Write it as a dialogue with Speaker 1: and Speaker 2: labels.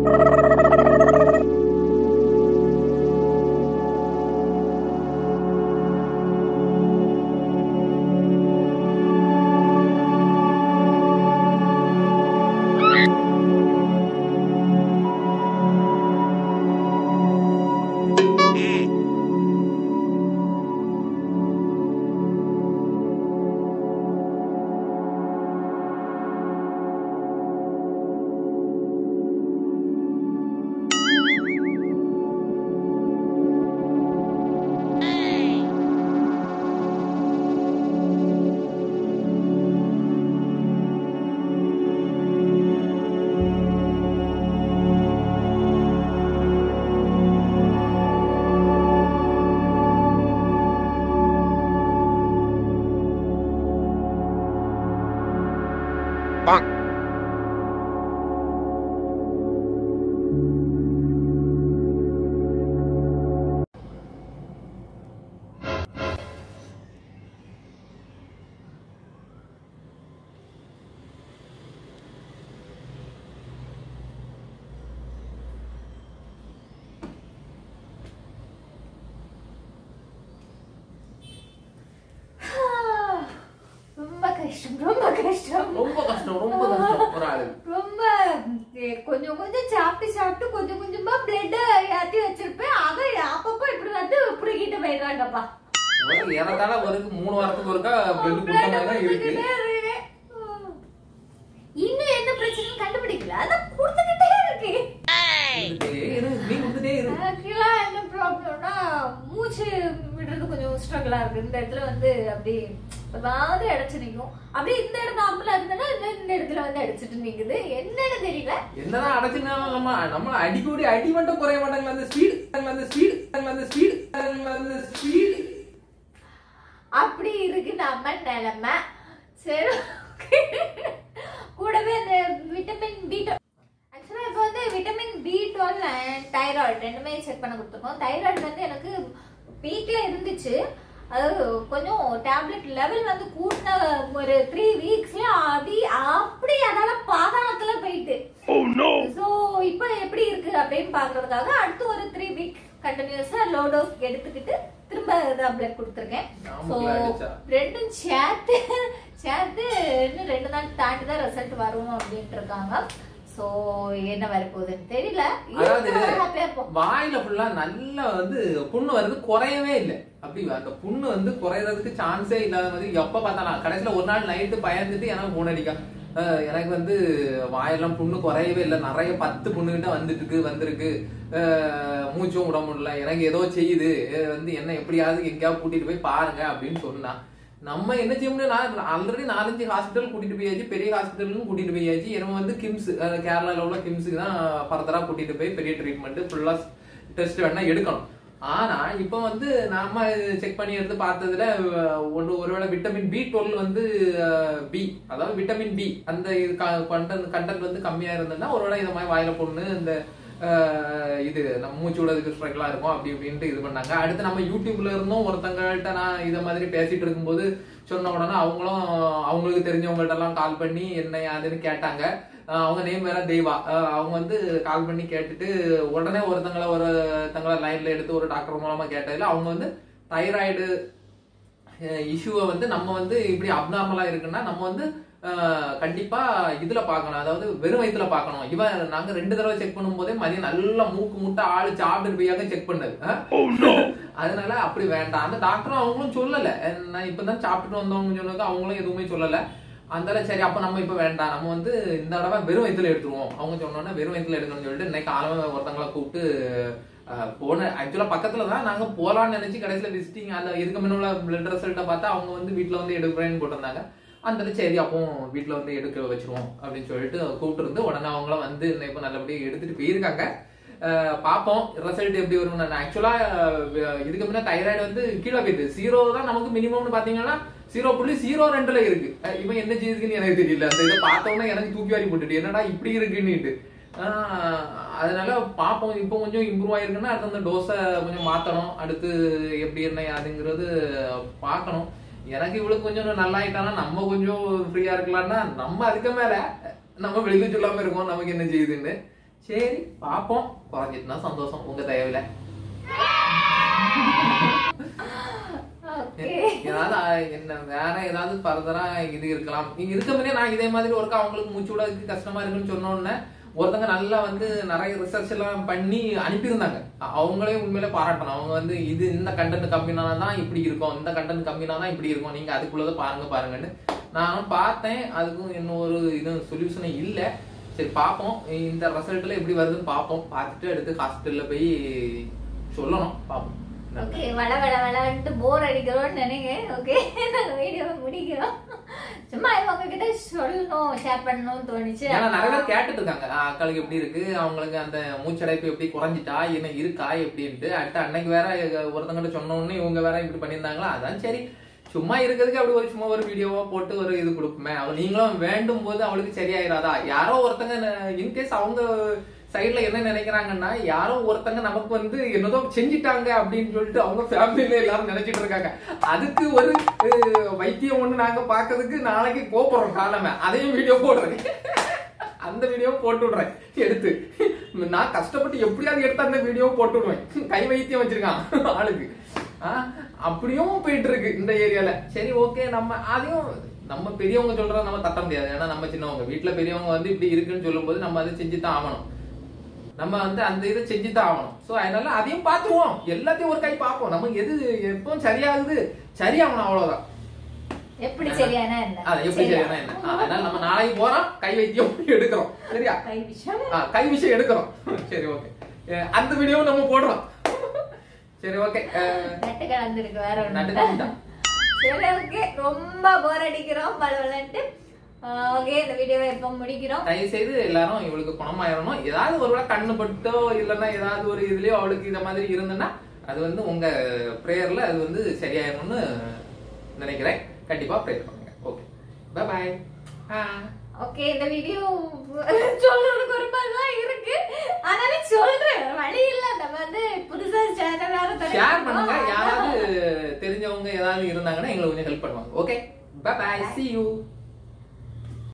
Speaker 1: ரொம்ப கஷ்டம் ரொம்ப கஷ்டம்
Speaker 2: ரொம்ப கஷ்டம் ரொம்ப கஷ்டம் ஒரு ஆளு
Speaker 1: ரொம்ப எ, கொஞ்சம் கொஞ்சம் சாப்பிட்டு சாப்பிட்டு கொஞ்சம் கொஞ்சமா பிளட் ஏத்தி வச்சிருப்பேன் அதை அப்பப்போ இப்படி வந்து புடுங்கிட்டு போயிடுறாங்கப்பா
Speaker 2: ஒரு ஏறத்தாழ ஒரு மூணு வாரத்துக்கு ஒருக்கா பிளட்
Speaker 1: Blood
Speaker 2: கொடுத்த மாதிரி தான் இருக்கு
Speaker 1: கொடுத்துக்கிட்டே இருக்கு. இன்னும் என்ன பிரச்சனையும் கண்டுபிடிக்கல அதான் கொடுத்துக்கிட்டே இருக்கு
Speaker 2: கொடுத்துட்டே இரு, நீ கொடுத்துட்டே இரு
Speaker 1: ஆக்சுவலா என்ன ப்ராப்ளம்னா மூச்சு விடுறது கொஞ்சம் ஸ்ட்ரகிளா இருக்கு இந்த இடத்துல வந்து அப்படி அதாவது அடைச்சு நிக்கும் அப்படியே இந்த இடம் நார்மலா இருந்தனா இந்த இடத்துல வந்து அடிச்சிட்டு நிக்குது என்னன்னு தெரியல
Speaker 2: என்னதான் அடைச்சுனாலும் நம்ம நம்மள அடிக்கடி அடி மட்டும் குறைய மாட்டாங்களா அந்த ஸ்பீடு அந்த ஸ்பீடு அந்த ஸ்பீடு அந்த ஸ்பீடு
Speaker 1: அப்படி இருக்கு நம்ம நிலைமை சரி okay. கூடவே அந்த விட்டமின் பி ஆக்சுவலா இப்போ வந்து vitamin B twelve and thyroid ரெண்டுமே செக் பண்ண கொடுத்துருக்கோம் தைராய்டு வந்து எனக்கு பீக்ல இருந்துச்சு அது கொஞ்சம் டேப்லெட் லெவல் வந்து கூட்டின ஒரு த்ரீ வீக்ஸ்ல அப்படி அப்படி அதனால பாதாளத்துல போயிட்டு சோ இப்போ எப்படி இருக்கு அப்படின்னு பாக்குறதுக்காக அடுத்து ஒரு த்ரீ வீக் கண்டினியூஸா லோ டோஸ் எடுத்துக்கிட்டு திரும்ப டேப்லெட் கொடுத்துருக்கேன் ஸோ
Speaker 2: நாமக்கல் அடிச்சா.
Speaker 1: ரெண்டும் சேர்த்து சேர்த்து இன்னும் ரெண்டு நாள் தாண்டி தான் ரிசல்ட் வரும் அப்படின்ட்டு இருக்காங்க சோ என்ன வரப்போகுதுன்னு தெரியல
Speaker 2: அதாவது
Speaker 1: இருக்கிற happy ஆ இருப்போம்.
Speaker 2: வாயில ஃபுல்லா நல்லா வந்து புண்ணு வருது குறையவே இல்லை அப்படி அந்த புண்ணு வந்து குறையறதுக்கு சான்ஸே இல்லாத மாதிரி எப்ப பார்த்தாலும் கடைசியில ஒரு நாள் நைட்டு பயந்துட்டு எனக்கு போன் அடிக்கா அஹ் எனக்கு வந்து வாயெல்லாம் புண்ணு குறையவே இல்லை நிறைய பத்து புண்ணுகிட்ட வந்துட்டு இருக்கு வந்திருக்கு அஹ் மூச்சும் விட முடியல எனக்கு ஏதோ செய்யுது அஹ் வந்து என்ன எப்படியாவது எங்கேயாவது கூட்டிட்டு போய் பாருங்க அப்படின்னு சொன்னா நம்ம என்ன செய்ய முடியும் நான் ஆல்ரெடி நாலஞ்சு ஹாஸ்பிட்டல் கூட்டிட்டு போயாச்சு பெரிய ஹாஸ்பிட்டலும் கூட்டிட்டு போயாச்சு நம்ம வந்து கிம்ஸ் அஹ் கேரளால உள்ள கிம்ஸுக்கு தான் ஃபர்தரா கூட்டிட்டு போய் பெரிய ட்ரீட்மெண்ட் ஃபுல்லா டெஸ்ட் வேணா எடுக்கணும் ஆனா இப்போ வந்து நாம செக் பண்ணி எடுத்து பார்த்ததுல அஹ், ஒன்று ஒருவேளை விட்டமின் பி டுவெல் வந்து பி அதாவது விட்டமின் பி அந்த இது கண்டென்ட் கண்டென்ட் வந்து கம்மியா இருந்ததுன்னா ஒருவேளை இந்த மாதிரி வாயில பொண்ணு இந்த அஹ், இது நம்ம மூச்சு விடுறதுக்கு ஸ்ட்ரகிளா இருக்கும் அப்படி இப்படின்ட்டு இது பண்ணாங்க அடுத்து நம்ம யூடியூப்ல இருந்தும் ஒருத்தங்கள்ட்ட நான் இதை மாதிரி பேசிட்டு இருக்கும்போது சொன்ன உடனே அவங்களும் அவங்களுக்கு தெரிஞ்சவங்கள்ட்ட எல்லாம் கால் பண்ணி என்ன யாருன்னு கேட்டாங்க அஹ் அவங்க நேம் வேற தெய்வா அஹ் அவங்க வந்து கால் பண்ணி கேட்டுட்டு உடனே ஒருத்தங்கள ஒருத்தங்கள லைன்ல எடுத்து ஒரு டாக்டர் மூலமா கேட்டதுல அவங்க வந்து தைராய்டு இஷ்யூவை வந்து நம்ம வந்து இப்படி அப்நார்மலா இருக்குன்னா நம்ம வந்து அஹ், கண்டிப்பா இதுல பார்க்கணும் அதாவது வெறும் வயித்துல பார்க்கணும் இவன் நாங்க ரெண்டு தடவை செக் பண்ணும் போதே மதியம் நல்லா மூக்கு முட்டை ஆளு சாப்பிட்டு போயாக செக் பண்ணது அஹ். அதனால அப்படி வேண்டாம் அந்த டாக்டரும் அவங்களும் சொல்லல அஹ் நான் இப்பதான் சாப்பிட்டுட்டு வந்தவங்க சொன்னதுக்கு அவங்களும் எதுவுமே சொல்லல அந்தால சரி அப்ப நம்ம இப்ப வேண்டாம் நம்ம வந்து இந்த தடவை வெறும் வயித்துல எடுத்துருவோம் அவங்க சொன்னோன்னே வெறும் வயித்துல எடுக்கணும்னு சொல்லிட்டு இன்னைக்கு ஆளவ ஒருத்தங்களை கூப்பிட்டு அஹ், போன ஆக்சுவலா பக்கத்துல தான் நாங்க போலாம்னு நினைச்சு கடைசியில விசிட்டிங் அந்த இதுக்கு முன்ன உள்ள பிளட் ரிசல்ட்டை பார்த்தா அவங்க வந்து வீட்ல வந்து எடுக்கிறேன்னு போட்டிருந்தாங்க அந்த சரி அப்போ வீட்ல வந்து எடுக்க வச்சிருவோம் அப்படின்னு சொல்லிட்டு கூப்பிட்டு இருந்து உடனே அவங்களும் வந்து இன்னும் இப்ப நல்லபடியா எடுத்துட்டு போயிருக்காங்க அஹ் பார்ப்போம் ரிசல்ட் எப்படி வரும் நான் ஆக்சுவலா இதுக்கு முன்ன தைராய்டு வந்து கீழே போயிட்டு ஜீரோ தான் நமக்கு மினிமம்னு பாத்தீங்கன்னா ஜீரோ புள்ளி ஜீரோ ரெண்டுல இருக்கு அஹ் இவன் என்ன செய்யுதுன்னு எனக்கு தெரியல அந்த இதை பார்த்தோன்னே எனக்கு தூக்கி வாரி போட்டுட்டு என்னடா இப்படி இருக்குன்னுட்டு ஆஹ் அதனால பார்ப்போம் இப்போ கொஞ்சம் இம்ப்ரூவ் ஆயிருக்குன்னா அடுத்து அந்த டோஸை கொஞ்சம் மாத்தணும் அடுத்து எப்படி என்ன அதுங்கிறது பார்க்கணும் எனக்கு இவளுக்கு கொஞ்சம் நல்லா ஆயிட்டானா நம்ம கொஞ்சம் ஃப்ரீயா இருக்கலாம்னா நம்ம அதுக்கு மேல நம்ம வெளியில சொல்லாம இருக்கோம் நமக்கு என்ன செய்யுதுன்னு சரி பாப்போம் குறைஞ்சிட்டுனா சந்தோஷம் உங்க தயவுல
Speaker 1: ஓகே
Speaker 2: ஏதாவது அஹ், என்ன வேற ஏதாவது ஃபர்தரா இது இருக்கலாம் நீங்க இருக்க முன்னே நான் இதே மாதிரி ஒர்க் அவங்களுக்கு மூச்சு விடறதுக்கு கஷ்டமா இருக்குன்னு சொன்ன உடனே ஒருத்தங்க நல்லா வந்து நிறைய ரிசர்ச் எல்லாம் பண்ணி அனுப்பியிருந்தாங்க அ- அவங்களே உண்மையிலே பாராட்டணும் அவங்க வந்து இது இந்த கண்டென்ட் கம்மினா தான் இப்படி இருக்கும் இந்த கண்டென்ட் கம்மினா தான் இப்படி இருக்கும் நீங்க அதுக்குள்ளதை பாருங்க பாருங்கன்னு நானும் பார்த்தேன் அதுக்கும் இன்னும் ஒரு இது சொல்யூஷனே இல்லை சரி பார்ப்போம் இந்த ரிசல்ட்ல எப்படி வருதுன்னு பார்ப்போம் பார்த்துட்டு எடுத்து ஹாஸ்பிட்டல்ல போய் சொல்லணும் பார்ப்போம்
Speaker 1: ஓகே வள வள வளன்ட்டு போர் அடிக்கிறோம்னு நினைக்கிறேன் ஓகே நாங்க வீடியோவை முடிக்கிறோம் சும்மா இவங்க கிட்ட சொல்லணும் ஷேர் பண்ணணும்னு தோணுச்சு
Speaker 2: ஏன்னா நிறைய பேர் கேட்டுட்டு இருக்காங்க "ஆ, அக்காளுக்கு எப்படி இருக்கு அவங்களுக்கு அந்த மூச்சடைப்பு எப்படி குறைஞ்சிட்டா என்ன இருக்கா எப்படின்ட்டு அடுத்து அன்னைக்கு வேற ஒருத்தங்கிட்ட சொன்ன உடனே இவங்க வேற இப்படி பண்ணியிருந்தாங்களா அதான் சரி சும்மா இருக்கிறதுக்கு அப்படி ஒரு சும்மா ஒரு வீடியோவா போட்டு ஒரு இது கொடுப்போமே அவ நீங்களும் வேண்டும் போது அவளுக்கு சரியாயிராதா யாரோ ஒருத்தங்க இன்கேஸ் அவங்க சைடுல என்ன நினைக்கிறாங்கன்னா யாரோ ஒருத்தங்க நமக்கு வந்து என்னதோ செஞ்சிட்டாங்க அப்படின்னு சொல்லிட்டு அவங்க ஃபேமிலியில எல்லாரும் நினைச்சிட்டு இருக்காங்க அதுக்கு ஒரு அஹ், வைத்தியம் ஒண்ணு நாங்க பாக்குறதுக்கு நாளைக்கு போறோம் காலமே அதையும் வீடியோ போடுறேன் அந்த வீடியோ போட்டு விடுறேன் எடுத்து நான் கஷ்டப்பட்டு எப்படியாவது எடுத்து அந்த வீடியோ போட்டு விடுவேன் கை வைத்தியம் வச்சிருக்கான் ஆளுக்கு ஆ, அப்படியும் போயிட்டு இருக்கு இந்த ஏரியால சரி ஓகே நம்ம அதையும் நம்ம பெரியவங்க சொல்றத நம்ம தட்ட முடியாது ஏன்னா நம்ம சின்னவங்க வீட்டுல பெரியவங்க வந்து இப்படி இருக்குன்னு சொல்லும்போது நம்ம அதை செஞ்சு தான் ஆகணும் நம்ம வந்து அந்த இதை செஞ்சு தான் ஆகணும் சோ அதனால அதையும் பார்த்துருவோம் எல்லாத்தையும் ஒரு கை பார்ப்போம் நமக்கு எது எப்பவும் சரியாகுது சரியாகணும் அவ்வளவுதான்
Speaker 1: எப்படி சரியானா என்ன
Speaker 2: அது எப்படி சரியானா என்ன ஆ, அதனால நம்ம நாளைக்கு போறோம் கை வைத்தியம் எடுக்கிறோம் சரியா
Speaker 1: கை விஷயம்
Speaker 2: ஆ, கை விஷயம் எடுக்கிறோம் சரி ஓகே அந்த வீடியோவும் நம்ம போடுறோம் சரி ஓகே
Speaker 1: நட்டு கலந்துருக்கு வேற
Speaker 2: நட்டு
Speaker 1: ஒண்ணு
Speaker 2: கலந்துட்டா.
Speaker 1: சரி ஓகே ரொம்ப போர் அடிக்கிறோம் பல பலன்ட்டு ஓகே இந்த வீடியோவை எப்போ முடிக்கிறோம்
Speaker 2: தயவு செய்து எல்லாரும் இவளுக்கு குணமாயிரணும் ஏதாவது ஒருவேளை கண்ணு பட்டோ இல்லைன்னா ஏதாவது ஒரு இதுலயோ அவளுக்கு இந்த மாதிரி இருந்ததுன்னா அது வந்து உங்க ப்ரேயர்ல அது வந்து சரியாயிரணும்னு நினைக்கிறேன் கண்டிப்பா ப்ரேயர் பண்ணுங்க ஓகே பை பாய்
Speaker 1: ஓகே இந்த வீடியோ சொல்றதுக்கு ஒரு மாதிரி தான் இருக்கு ஆனாலும் சொல்றேன் வழி இல்ல நம்ம வந்து புதுசா சேனல் வேற
Speaker 2: ஷேர் பண்ணுங்க
Speaker 1: தொடங்கிருக்கோம்.
Speaker 2: யாராவது தெரிஞ்சவங்க ஏதாவது இருந்தாங்கன்னா எங்களுக்கு கொஞ்சம் ஹெல்ப் பண்ணுவாங்க okay bye bye see you